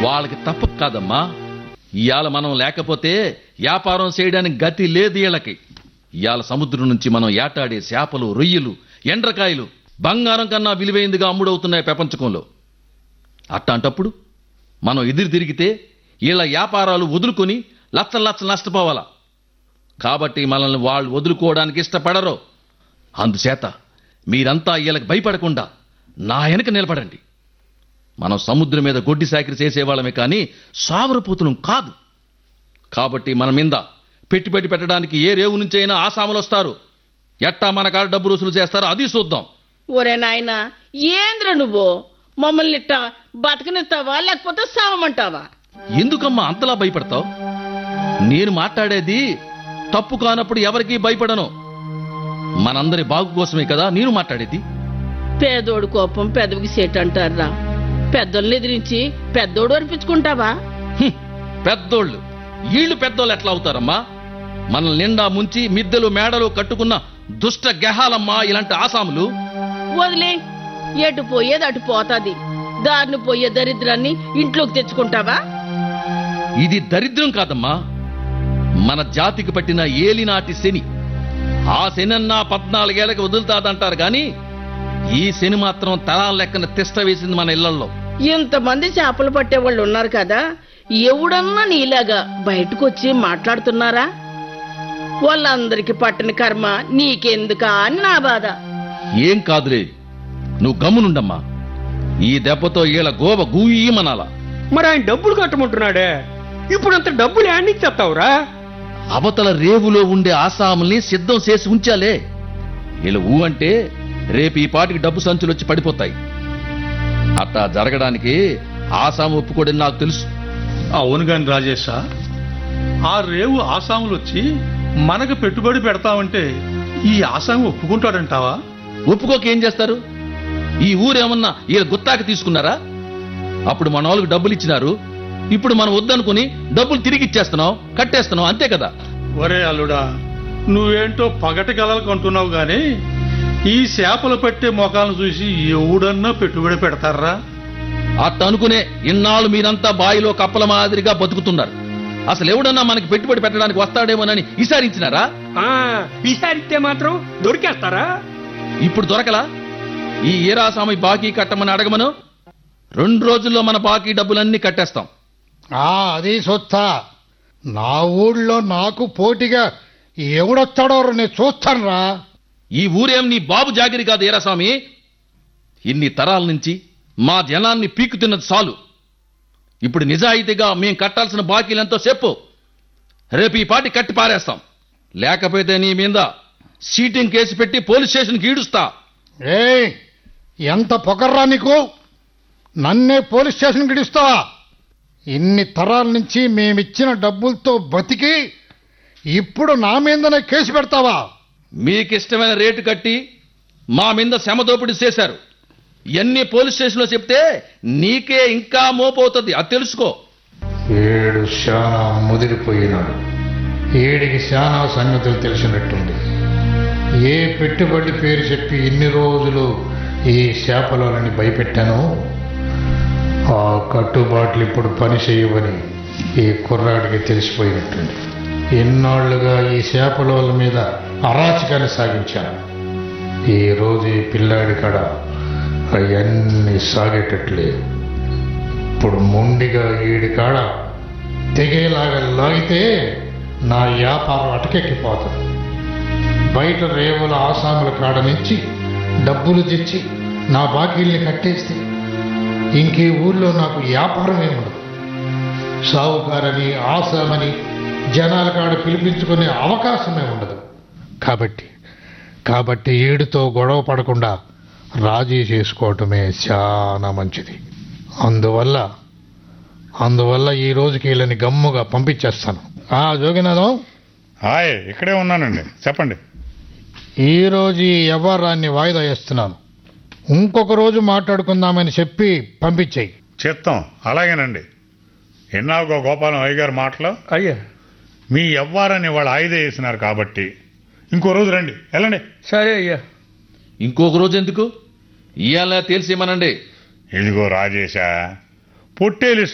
వాళ్ళకి తప్పక కాదమ్మా ఇవాళ మనం లేకపోతే వ్యాపారం చేయడానికి గతి లేదు వీళ్ళకి ఇవాళ సముద్రం నుంచి మనం ఏటాడే చేపలు రొయ్యలు ఎండ్రకాయలు బంగారం కన్నా విలువైందిగా అమ్ముడవుతున్నాయి ప్రపంచకంలో అట్టాంటప్పుడు మనం ఎదురు తిరిగితే వీళ్ళ వ్యాపారాలు వదులుకొని లచ్చలు లచ్చలు నష్టపోవాలా కాబట్టి మనల్ని వాళ్ళు వదులుకోవడానికి ఇష్టపడరు అందుచేత మీరంతా వీళ్ళకి భయపడకుండా నా వెనక నిలబడండి మనం సముద్రం మీద గొడ్డి సాకిరి చేసేవాళ్ళమే కానీ సావరపోతులం కాదు కాబట్టి మన మీద పెట్టుబడి పెట్టడానికి ఏ రేవు నుంచి అయినా ఆసాములు వస్తారు ఎట్టా మన కాడ డబ్బు రుసులు చేస్తారో అది చూద్దాం ఒరే నాయన ఏంద్ర నువ్వు మమ్మల్ని ఇట్ట బతకనిస్తావా లేకపోతే సావమంటావా ఎందుకమ్మా అంతలా భయపడతావు నేను మాట్లాడేది తప్పు కానప్పుడు ఎవరికీ భయపడను మనందరి బాగు కోసమే కదా నేను మాట్లాడేది పేదోడు కోపం పెదవికి సేట్ అంటారా పెద్దోళ్ళని ఎదిరించి పెద్దోడు అనిపించుకుంటావా హ్మ్, పెద్దోళ్ళు వీళ్ళు పెద్దోళ్ళు ఎట్లా అవుతారమ్మా మనల్ని నిండా ముంచి మిద్దెలు మేడలు కట్టుకున్న దుష్ట గెహాలమ్మా ఇలాంటి ఆసాములు వదిలే ఎటు పోయేది అటు పోతాది దారిని పోయే దరిద్రాన్ని ఇంట్లోకి తెచ్చుకుంటావా ఇది దరిద్రం కాదమ్మా మన జాతికి పట్టిన ఏలినాటి శని ఆ శనన్నా పద్నాలుగేళ్లకి వదులుతాదంటారు గాని ఈ శని మాత్రం తరాల లెక్కన తిష్ట వేసింది మన ఇళ్లలో ఇంతమంది చేపలు పట్టేవాళ్ళు ఉన్నారు కదా ఎవడన్నా నీలాగా బయటకు వచ్చి మాట్లాడుతున్నారా వాళ్ళందరికి పట్టిన కర్మ నీకెందుకా అని నా బాధ ఏం కాదులే నువ్వు గమ్మునుండమ్మా ఈ దెబ్బతో ఈల గోవ గూయమనాల మరి ఆయన డబ్బులు కట్టమంటున్నాడే ఇప్పుడు అంత డబ్బులు ఏడిచ్చేస్తావురా అవతల రేవులో ఉండే ఆసాముల్ని సిద్ధం చేసి ఉంచాలే ఇలా ఊ అంటే రేపు ఈ పాటికి డబ్బు సంచులు వచ్చి పడిపోతాయి అట్టా జరగడానికి ఆసాము ఒప్పుకోడని నాకు తెలుసు అవును గాని రాజేశ ఆ రేవు ఆసాములు వచ్చి మనకు పెట్టుబడి పెడతామంటే ఈ ఆసాము ఒప్పుకుంటాడంటావా ఒప్పుకోక ఏం చేస్తారు ఈ ఊరేమన్నా వీళ్ళ గుత్తాకి తీసుకున్నారా అప్పుడు మన వాళ్ళకి డబ్బులు ఇచ్చినారు ఇప్పుడు మనం వద్దనుకుని డబ్బులు తిరిగి ఇచ్చేస్తున్నాం కట్టేస్తున్నాం అంతే కదా ఒరే అల్లుడా నువ్వేంటో పగటి కలలకు అంటున్నావు గాని ఈ చేపలు పట్టే మొఖాలను చూసి ఎవడన్నా పెట్టుబడి పెడతారా అట్ట అనుకునే ఇన్నాళ్ళు మీరంతా బాయిలో కప్పల మాదిరిగా బతుకుతున్నారు అసలు ఎవడన్నా మనకి పెట్టుబడి పెట్టడానికి వస్తాడేమోనని విచారించినారా ఆ, ఈసారిస్తే మాత్రం దొరికేస్తారా ఇప్పుడు దొరకలా ఈ ఈరాసామి బాకీ కట్టమని అడగమను రెండు రోజుల్లో మన బాకీ డబ్బులన్నీ కట్టేస్తాం ఆ అది సొత్తా నా ఊళ్ళో నాకు పోటీగా ఎవడొస్తాడో నేను చూస్తానురా ఈ ఊరేం నీ బాబు జాగిరి కాదు ఈరాస్వామి ఇన్ని తరాల నుంచి మా జనాన్ని పీకుతున్నది చాలు ఇప్పుడు నిజాయితీగా మేం కట్టాల్సిన బాకీలెంతో చెప్పు రేపు ఈ పాటి కట్టి పారేస్తాం లేకపోతే నీ మీద సీటింగ్ కేసు పెట్టి పోలీస్ స్టేషన్కి ఈడుస్తా ఏయ్ ఎంత పొగర్రా నీకు నన్నే పోలీస్ స్టేషన్ గిడిస్తావా ఇన్ని తరాల నుంచి మేమిచ్చిన డబ్బులతో బతికి ఇప్పుడు నా మీదనే కేసు పెడతావా మీకిష్టమైన రేటు కట్టి మా మీద శ్రమదోపిడి చేశారు ఇవన్నీ పోలీస్ స్టేషన్లో చెప్తే నీకే ఇంకా మోపవుతుంది అది తెలుసుకో ఏడు శానా ముదిరిపోయినాడు ఏడికి శానా సంగతులు తెలిసినట్టుంది ఏ పెట్టుబడి పేరు చెప్పి ఇన్ని రోజులు ఈ చేపలని భయపెట్టానో ఆ కట్టుబాట్లు ఇప్పుడు పని చేయవని ఈ కుర్రాడికి తెలిసిపోయినట్టుంది ఎన్నాళ్లుగా ఈ చేపలోల మీద అరాచకాన్ని సాగించాను ఈ రోజు ఈ పిల్లాడి కాడ అవన్నీ సాగేటట్లేదు ఇప్పుడు మొండిగా ఈడి కాడ తెగేలాగా లాగితే నా వ్యాపారం అటకెక్కిపోతుంది బయట రేవుల ఆసాముల కాడ నుంచి డబ్బులు తెచ్చి నా బాకీల్ని కట్టేస్తే ఇంకే ఊళ్ళో నాకు వ్యాపారం ఏముండదు సావుకారని ఆసామని జనాల కాడ పిలిపించుకునే అవకాశమే ఉండదు కాబట్టి కాబట్టి ఏడుతో గొడవ పడకుండా రాజీ చేసుకోవటమే చాలా మంచిది అందువల్ల అందువల్ల ఈ రోజుకి వీళ్ళని గమ్ముగా పంపించేస్తాను ఆ జోగినాథం హాయ్ ఇక్కడే ఉన్నానండి చెప్పండి ఈ రోజు ఈ వ్యవహారాన్ని వాయిదా వేస్తున్నాను ఇంకొక రోజు మాట్లాడుకుందామని చెప్పి పంపించేయి చిత్తం అలాగేనండి ఎన్నాగో గోపాలం అయ్య గారి మాటలు అయ్యా మీ ఎవ్వారని వాళ్ళు ఆయుధ వేసినారు కాబట్టి ఇంకో రోజు రండి వెళ్ళండి సరే అయ్యా ఇంకొక రోజు ఎందుకు ఇవాళ తెలిసేమనండి ఇదిగో రాజేశా పొట్టేలు